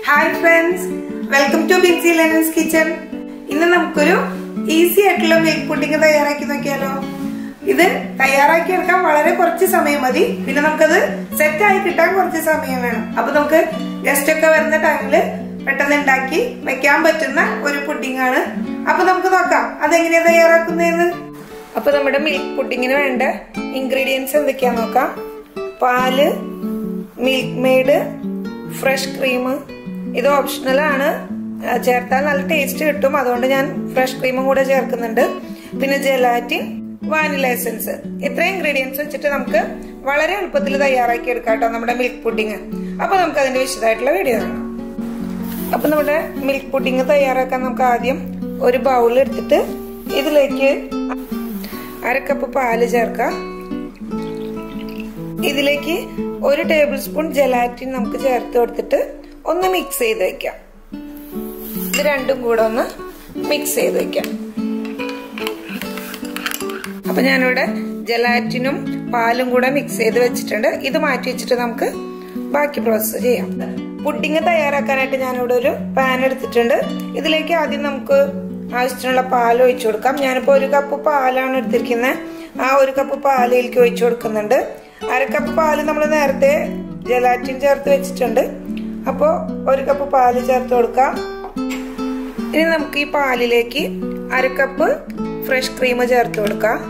hi friends welcome to Binsy Lenin's kitchen ഇന്ന് നമുക്കൊരു easy ആയിട്ടുള്ള മിൽക്ക് പുഡിംഗ് തയ്യാറാക്കി നോക്കിയാലോ ഇത് തയ്യാറാക്കി എടുക്കാൻ വളരെ കുറച്ച് സമയം മതി പിന്നെ നമുക്കത് സെറ്റ് ആയി കിട്ടാൻ കുറച്ച് സമയം വേണം അപ്പൊ നമുക്ക് ഗസ്റ്റ് ഒക്കെ വരുന്ന ടൈമില് പെട്ടെന്ന് ഉണ്ടാക്കി വെക്കാൻ പറ്റുന്ന ഒരു പുഡിംഗ് ആണ് അപ്പൊ നമുക്ക് നോക്കാം അതെങ്ങനെയാ തയ്യാറാക്കുന്നതെന്ന് അപ്പൊ നമ്മുടെ മിൽക്ക് പുഡിങ്ങിന് വേണ്ട ഇൻഗ്രീഡിയൻസ് എന്തൊക്കെയാ നോക്കാം പാല് മിൽക്ക് മെയ്ഡ് ഫ്രഷ് ക്രീം ഇത് ഓപ്ഷണൽ ആണ് ആ, ചേർത്താൽ നല്ല ടേസ്റ്റ് കിട്ടും അതുകൊണ്ട് ഞാൻ ഫ്രഷ് ക്രീമും കൂടെ ചേർക്കുന്നുണ്ട് പിന്നെ ജെലാറ്റിൻ വാനില എസൻസ് ഇത്രയും ഇൻഗ്രീഡിയൻസ് വെച്ചിട്ട് നമുക്ക് വളരെ എളുപ്പത്തിൽ തയ്യാറാക്കി എടുക്കാം കേട്ടോ നമ്മുടെ മിൽക്ക് പുഡിങ് അപ്പൊ നമുക്ക് അതിന്റെ വിശദമായിട്ടുള്ള വീഡിയോ കാണാം അപ്പൊ നമ്മുടെ മിൽക്ക് പുഡിങ് തയ്യാറാക്കാൻ നമുക്ക് ആദ്യം ഒരു ബൗൾ എടുത്തിട്ട് ഇതിലേക്ക് അര കപ്പ് പാല് ചേർക്കാം ഇതിലേക്ക് ഒരു ടേബിൾ സ്പൂൺ ജലാറ്റിൻ നമുക്ക് ചേർത്ത് കൊടുത്തിട്ട് ഒന്ന് മിക്സ് ചെയ്ത് വെക്കാം ഇത് രണ്ടും കൂടെ ഒന്ന് മിക്സ് ചെയ്ത് വെക്കാം അപ്പൊ ഞാനിവിടെ ജലാറ്റിനും പാലും കൂടെ മിക്സ് ചെയ്ത് വെച്ചിട്ടുണ്ട് ഇത് മാറ്റി വെച്ചിട്ട് നമുക്ക് ബാക്കി പ്രോസസ്സ് ചെയ്യാം പുഡിങ് തയ്യാറാക്കാനായിട്ട് ഞാനിവിടെ ഒരു പാൻ എടുത്തിട്ടുണ്ട് ഇതിലേക്ക് ആദ്യം നമുക്ക് ആവശ്യത്തിനുള്ള പാൽ ഒഴിച്ചു കൊടുക്കാം ഞാനിപ്പോ ഒരു കപ്പ് പാലാണ് എടുത്തിരിക്കുന്നത് ആ ഒരു കപ്പ് പാലിലേക്ക് ഒഴിച്ചു കൊടുക്കുന്നുണ്ട് അര കപ്പ് പാല് നമ്മൾ നേരത്തെ ജലാറ്റിൻ ചേർത്ത് വെച്ചിട്ടുണ്ട് അപ്പോൾ ഒരു കപ്പ് പാല് ചേർത്ത് കൊടുക്കാം ഇനി നമുക്ക് ഈ പാലിലേക്ക് അര കപ്പ് ഫ്രഷ് ക്രീം ചേർത്ത് കൊടുക്കാം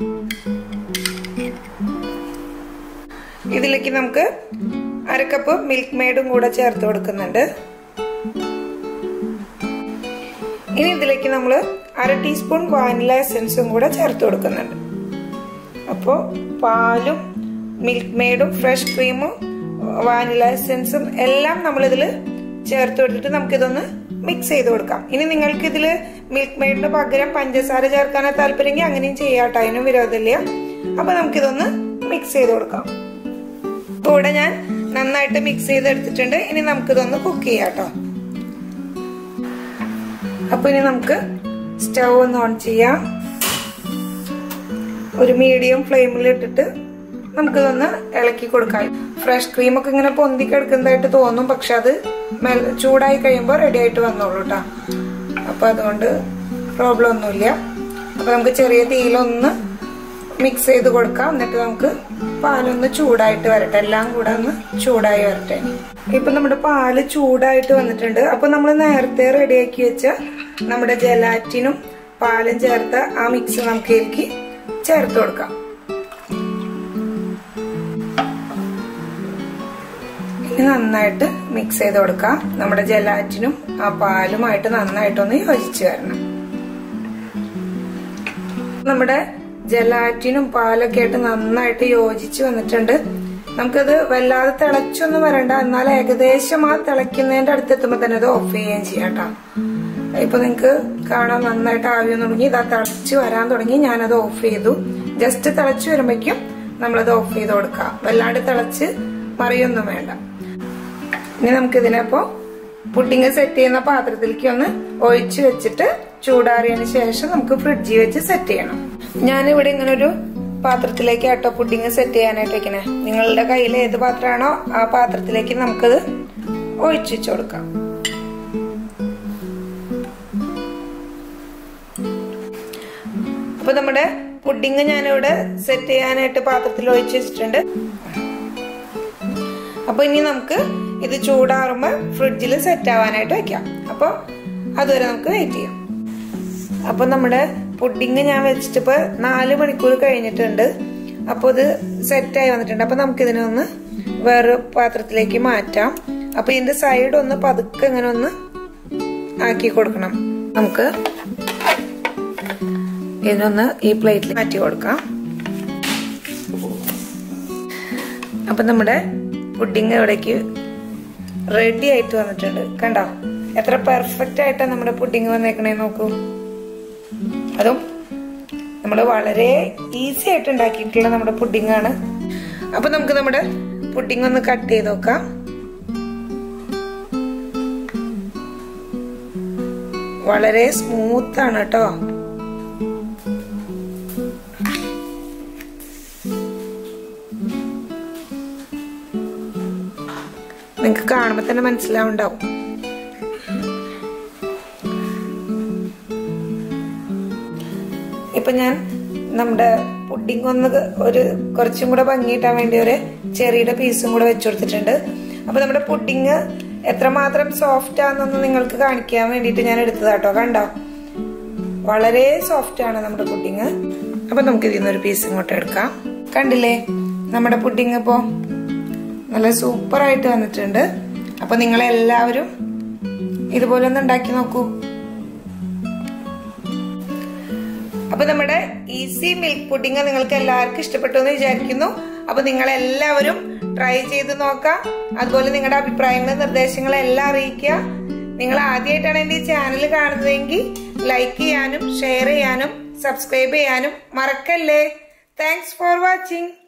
ഇതിലേക്ക് നമുക്ക് അര കപ്പ് മിൽക്ക് മെയ്ഡും കൂടെ ചേർത്ത് കൊടുക്കുന്നുണ്ട് ഇനി ഇതിലേക്ക് നമ്മൾ അര ടീസ്പൂൺ വാനില എസൻസും കൂടെ ചേർത്ത് കൊടുക്കുന്നുണ്ട് അപ്പോൾ പാലും മിൽക്ക് മെയ്ഡും ഫ്രഷ് ക്രീമും വാനില എസൻസും എല്ലാം നമ്മളിതിൽ ചേർത്ത് കൊടുത്തിട്ട് നമുക്കിതൊന്ന് മിക്സ് ചെയ്ത് കൊടുക്കാം ഇനി നിങ്ങൾക്ക് ഇതിൽ മിൽക്ക് മെയ്ഡിന് പകരം പഞ്ചസാര ചേർക്കാനാ താല്പര്യമെങ്കിൽ അങ്ങനെയും ചെയ്യാം കേട്ടോ അതിനും വിരോധമില്ല അപ്പൊ നമുക്കിതൊന്ന് മിക്സ് ചെയ്ത് കൊടുക്കാം ഇപ്പൊ ഇവിടെ ഞാൻ നന്നായിട്ട് മിക്സ് ചെയ്തെടുത്തിട്ടുണ്ട് ഇനി നമുക്കിതൊന്ന് കുക്ക് ചെയ്യാം കേട്ടോ അപ്പൊ ഇനി നമുക്ക് സ്റ്റൗ ഒന്ന് ഓൺ ചെയ്യാം ഒരു മീഡിയം ഫ്ലെയിമിൽ ഇട്ടിട്ട് നമുക്കിതൊന്ന് ഇളക്കി കൊടുക്കാം ഫ്രഷ് ക്രീം ഒക്കെ ഇങ്ങനെ പൊന്തി കിടക്കുന്നതായിട്ട് തോന്നും പക്ഷെ അത് മെൽ- ചൂടായി കഴിയുമ്പോൾ റെഡി ആയിട്ട് വന്നോളൂ കേട്ടോ അപ്പൊ അതുകൊണ്ട് പ്രോബ്ലം ഒന്നുമില്ല അപ്പൊ നമുക്ക് ചെറിയ തീയിലൊന്ന് മിക്സ് ചെയ്ത് കൊടുക്കാം എന്നിട്ട് നമുക്ക് പാലൊന്ന് ചൂടായിട്ട് വരട്ടെ എല്ലാം കൂടെ ഒന്ന് ചൂടായി വരട്ടെ ഇപ്പൊ നമ്മുടെ പാല് ചൂടായിട്ട് വന്നിട്ടുണ്ട് അപ്പൊ നമ്മൾ നേരത്തെ റെഡിയാക്കി വെച്ച നമ്മുടെ ജലാറ്റിനും പാലും ചേർത്ത ആ മിക്സ് നമുക്ക് ഇതിലേക്ക് ചേർത്ത് കൊടുക്കാം ഇനി നന്നായിട്ട് മിക്സ് ചെയ്ത് കൊടുക്കാം നമ്മുടെ ജലാറ്റിനും ആ പാലുമായിട്ട് നന്നായിട്ടൊന്ന് യോജിച്ച് വരണം നമ്മുടെ ജലാറ്റിനും പാലൊക്കെ ആയിട്ട് നന്നായിട്ട് യോജിച്ച് വന്നിട്ടുണ്ട് നമുക്കത് വല്ലാതെ തിളച്ചൊന്നും വരണ്ട എന്നാൽ ഏകദേശം ആ തിളയ്ക്കുന്നതിന്റെ അടുത്തെത്തുമ്പോ തന്നെ അത് ഓഫ് ചെയ്യുകയും ചെയ്യാം കേട്ടോ ഇപ്പൊ നിങ്ങക്ക് കാണാൻ നന്നായിട്ട് ആവിയം തുടങ്ങി ഇതാ തിളച്ച് വരാൻ തുടങ്ങി ഞാനത് ഓഫ് ചെയ്തു ജസ്റ്റ് തിളച്ച് വരുമ്പോഴേക്കും നമ്മളത് ഓഫ് ചെയ്ത് കൊടുക്കാം വല്ലാണ്ട് തിളച്ച് മറിയൊന്നും വേണ്ട ഇനി നമുക്ക് ഇതിനപ്പോ പുഡിങ് സെറ്റ് ചെയ്യുന്ന പാത്രത്തിലേക്ക് ഒന്ന് ഒഴിച്ചു വെച്ചിട്ട് ചൂടാറിയതിന് ശേഷം നമുക്ക് ഫ്രിഡ്ജിൽ വെച്ച് സെറ്റ് ചെയ്യണം ഞാനിവിടെ ഇങ്ങനെ ഒരു പാത്രത്തിലേക്ക് ആട്ടോ പുഡിങ് സെറ്റ് ചെയ്യാനായിട്ട് വെക്കണേ നിങ്ങളുടെ കയ്യിൽ ഏത് പാത്രമാണോ ആ പാത്രത്തിലേക്ക് നമുക്കത് ഒഴിച്ചു വെച്ച് കൊടുക്കാം അപ്പൊ നമ്മുടെ പുഡിങ് ഞാനിവിടെ സെറ്റ് ചെയ്യാനായിട്ട് പാത്രത്തിൽ ഒഴിച്ചു വെച്ചിട്ടുണ്ട് അപ്പൊ ഇനി നമുക്ക് ഇത് ചൂടാറുമ്പോ ഫ്രിഡ്ജിൽ സെറ്റ് ആവാനായിട്ട് വെക്കാം അപ്പൊ അതുവരെ നമുക്ക് വെയിറ്റ് ചെയ്യാം അപ്പൊ നമ്മുടെ പുഡിങ് ഞാൻ വെച്ചിട്ട് ഇപ്പൊ നാല് മണിക്കൂർ കഴിഞ്ഞിട്ടുണ്ട് അപ്പൊ ഇത് സെറ്റ് ആയി വന്നിട്ടുണ്ട് അപ്പൊ നമുക്ക് ഇതിനെ ഒന്ന് വേറെ പാത്രത്തിലേക്ക് മാറ്റാം അപ്പൊ ഇതിന്റെ സൈഡ് ഒന്ന് പതുക്കെ ഇങ്ങനെ ഒന്ന് ആക്കി കൊടുക്കണം നമുക്ക് ഇതിനൊന്ന് ഈ പ്ലേറ്റിൽ മാറ്റി കൊടുക്കാം അപ്പൊ നമ്മുടെ പുഡിങ് ഇവിടേക്ക് റെഡി ആയിട്ട് വന്നിട്ടുണ്ട് കണ്ടോ എത്ര പെർഫെക്റ്റ് ആയിട്ടാണ് നമ്മുടെ പുഡിങ് വന്നേക്കണേ നോക്കൂ അതും നമ്മൾ വളരെ ഈസി ആയിട്ട് ഉണ്ടാക്കിയിട്ടുള്ള നമ്മുടെ പുഡിംഗ് ആണ് അപ്പൊ നമുക്ക് നമ്മുടെ പുഡിംഗ് ഒന്ന് കട്ട് ചെയ്ത് നോക്കാം വളരെ സ്മൂത്ത് ആണ് കേട്ടോ നിങ്ങൾക്ക് കാണുമ്പോൾ തന്നെ മനസ്സിലാവുണ്ടാവും ഇതിലിപ്പോ ഞാൻ നമ്മുടെ പുഡിംഗ് ഒന്ന് ഒരു കുറച്ചും കൂടെ ഭംഗിയിട്ടാൻ വേണ്ടി ഒരു ചെറിയുടെ പീസും കൂടെ വെച്ചു കൊടുത്തിട്ടുണ്ട് അപ്പൊ നമ്മുടെ പുഡിങ് എത്രമാത്രം സോഫ്റ്റ് ആണെന്നൊന്ന് നിങ്ങൾക്ക് കാണിക്കാൻ വേണ്ടിയിട്ട് ഞാൻ എടുത്തതാട്ടോ കണ്ടോ വളരെ സോഫ്റ്റ് ആണ് നമ്മുടെ പുഡിങ് അപ്പൊ നമുക്ക് ഇതിൽ നിന്നൊരു പീസ് ഇങ്ങോട്ട് എടുക്കാം കണ്ടില്ലേ നമ്മുടെ പുഡിങ് ഇപ്പോ നല്ല സൂപ്പർ ആയിട്ട് വന്നിട്ടുണ്ട് അപ്പൊ നിങ്ങളെല്ലാവരും ഇതുപോലെ ഒന്ന് ഉണ്ടാക്കി നോക്കൂ അപ്പൊ നമ്മുടെ ഈസി മിൽക്ക് പുഡിങ് നിങ്ങൾക്ക് എല്ലാവർക്കും ഇഷ്ടപ്പെട്ടു എന്ന് വിചാരിക്കുന്നു അപ്പൊ നിങ്ങൾ എല്ലാവരും ട്രൈ ചെയ്ത് നോക്കാം അതുപോലെ നിങ്ങളുടെ അഭിപ്രായങ്ങളും നിർദ്ദേശങ്ങളും എല്ലാം അറിയിക്കുക നിങ്ങൾ ആദ്യമായിട്ടാണ് എന്റെ ഈ ചാനൽ കാണുന്നതെങ്കിൽ ലൈക്ക് ചെയ്യാനും ഷെയർ ചെയ്യാനും സബ്സ്ക്രൈബ് ചെയ്യാനും മറക്കല്ലേ താങ്ക്സ് ഫോർ വാച്ചിങ്